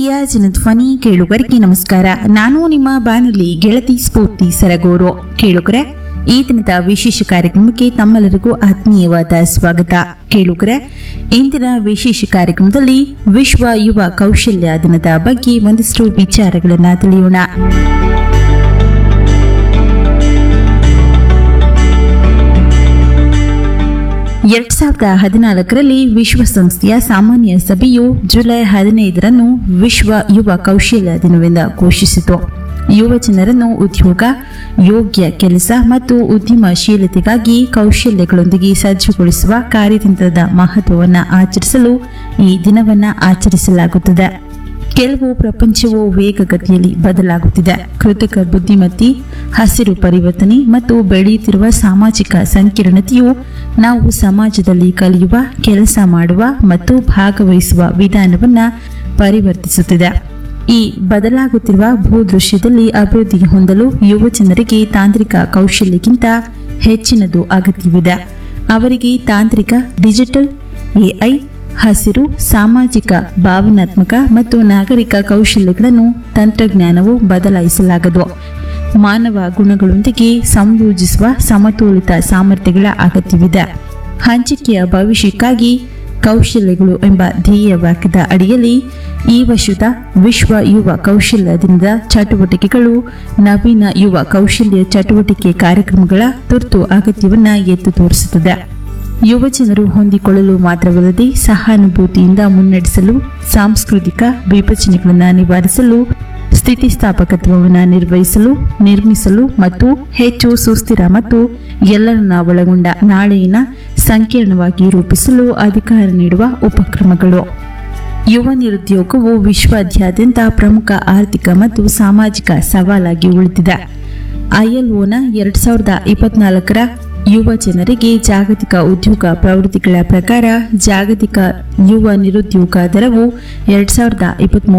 ಪ್ರೀತಿಯ ಜನಧ್ವನಿ ಕೇಳುಗರಿಗೆ ನಮಸ್ಕಾರ ನಾನು ನಿಮ್ಮ ಬಾನುಲಿ ಗೆಳತಿ ಸ್ಫೂರ್ತಿ ಸರಗೂರು ಕೇಳುಗರೆ ಈ ದಿನದ ವಿಶೇಷ ಕಾರ್ಯಕ್ರಮಕ್ಕೆ ತಮ್ಮೆಲ್ಲರಿಗೂ ಆತ್ಮೀಯವಾದ ಸ್ವಾಗತ ಕೇಳುಗರೆ ಇಂದಿನ ವಿಶೇಷ ಕಾರ್ಯಕ್ರಮದಲ್ಲಿ ವಿಶ್ವ ಯುವ ಕೌಶಲ್ಯ ದಿನದ ಬಗ್ಗೆ ಒಂದಷ್ಟು ವಿಚಾರಗಳನ್ನ ತಿಳಿಯೋಣ ಎರಡ್ ಸಾವಿರದ ಹದಿನಾಲ್ಕರಲ್ಲಿ ವಿಶ್ವಸಂಸ್ಥೆಯ ಸಾಮಾನ್ಯ ಸಭೆಯು ಜುಲೈ ಹದಿನೈದರಂದು ವಿಶ್ವ ಯುವ ಕೌಶಲ್ಯ ದಿನವೆಂದು ಘೋಷಿಸಿತು ಯುವ ಜನರನ್ನು ಉದ್ಯೋಗ ಯೋಗ್ಯ ಕೆಲಸ ಮತ್ತು ಉದ್ಯಮಶೀಲತೆಗಾಗಿ ಕೌಶಲ್ಯಗಳೊಂದಿಗೆ ಸಜ್ಜುಗೊಳಿಸುವ ಕಾರ್ಯತಂತ್ರದ ಮಹತ್ವವನ್ನು ಆಚರಿಸಲು ಈ ದಿನವನ್ನು ಆಚರಿಸಲಾಗುತ್ತದೆ ಕೆಲವು ಪ್ರಪಂಚವು ವೇಗಗತಿಯಲ್ಲಿ ಬದಲಾಗುತ್ತಿದೆ ಕೃತಕ ಬುದ್ಧಿಮತ್ತೆ ಹಸಿರು ಪರಿವರ್ತನೆ ಮತ್ತು ಬೆಳೆಯುತ್ತಿರುವ ಸಾಮಾಜಿಕ ಸಂಕೀರ್ಣತೆಯು ನಾವು ಸಮಾಜದಲ್ಲಿ ಕಲಿಯುವ ಕೆಲಸ ಮಾಡುವ ಮತ್ತು ಭಾಗವಹಿಸುವ ವಿಧಾನವನ್ನು ಪರಿವರ್ತಿಸುತ್ತಿದೆ ಈ ಬದಲಾಗುತ್ತಿರುವ ಭೂದೃಶ್ಯದಲ್ಲಿ ಅಭಿವೃದ್ಧಿ ಹೊಂದಲು ಯುವ ಜನರಿಗೆ ತಾಂತ್ರಿಕ ಕೌಶಲ್ಯಕ್ಕಿಂತ ಹೆಚ್ಚಿನದು ಅಗತ್ಯವಿದೆ ಅವರಿಗೆ ತಾಂತ್ರಿಕ ಡಿಜಿಟಲ್ ಎಐ ಹಸಿರು ಸಾಮಾಜಿಕ ಭಾವನಾತ್ಮಕ ಮತ್ತು ನಾಗರಿಕ ಕೌಶಲ್ಯಗಳನ್ನು ತಂತ್ರಜ್ಞಾನವು ಬದಲಾಯಿಸಲಾಗದು ಮಾನವ ಗುಣಗಳೊಂದಿಗೆ ಸಂಯೋಜಿಸುವ ಸಮತೋಲಿತ ಸಾಮರ್ಥ್ಯಗಳ ಅಗತ್ಯವಿದೆ ಹಂಚಿಕೆಯ ಭವಿಷ್ಯಕ್ಕಾಗಿ ಕೌಶಲ್ಯಗಳು ಎಂಬ ಧ್ಯೇಯ ವಾಕ್ಯದ ಅಡಿಯಲ್ಲಿ ಈ ವರ್ಷದ ವಿಶ್ವ ಯುವ ಕೌಶಲ್ಯ ದಿನದ ಚಟುವಟಿಕೆಗಳು ನವೀನ ಯುವ ಕೌಶಲ್ಯ ಚಟುವಟಿಕೆ ಕಾರ್ಯಕ್ರಮಗಳ ತುರ್ತು ಅಗತ್ಯವನ್ನ ಎತ್ತು ತೋರಿಸುತ್ತದೆ ಯುವ ಜನರು ಹೊಂದಿಕೊಳ್ಳಲು ಮಾತ್ರವಲ್ಲದೆ ಸಹಾನುಭೂತಿಯಿಂದ ಮುನ್ನಡೆಸಲು ಸಾಂಸ್ಕೃತಿಕ ವಿಭಜನೆಗಳನ್ನು ನಿವಾರಿಸಲು ಸ್ಥಿತಿಸ್ಥಾಪಕತ್ವವನ್ನು ನಿರ್ವಹಿಸಲು ನಿರ್ಮಿಸಲು ಮತ್ತು ಹೆಚ್ಚು ಸುಸ್ಥಿರ ಮತ್ತು ಎಲ್ಲರನ್ನ ಒಳಗೊಂಡ ನಾಳೆಯಿನ ಸಂಕೀರ್ಣವಾಗಿ ರೂಪಿಸಲು ಅಧಿಕಾರ ನೀಡುವ ಉಪಕ್ರಮಗಳು ಯುವ ನಿರುದ್ಯೋಗವು ವಿಶ್ವಾದ್ಯಂತ ಪ್ರಮುಖ ಆರ್ಥಿಕ ಮತ್ತು ಸಾಮಾಜಿಕ ಸವಾಲಾಗಿ ಉಳಿದಿದೆ ಐಎಲ್ಒನ ಎರಡ್ ಸಾವಿರದ ಇಪ್ಪತ್ನಾಲ್ಕರ ಯುವ ಜನರಿಗೆ ಜಾಗತಿಕ ಉದ್ಯೋಗ ಪ್ರವೃತ್ತಿಗಳ ಪ್ರಕಾರ ಜಾಗತಿಕ ಯುವ ನಿರುದ್ಯೋಗ ದರವು ಎರಡ್ ಸಾವಿರದ ಇಪ್ಪತ್ತ್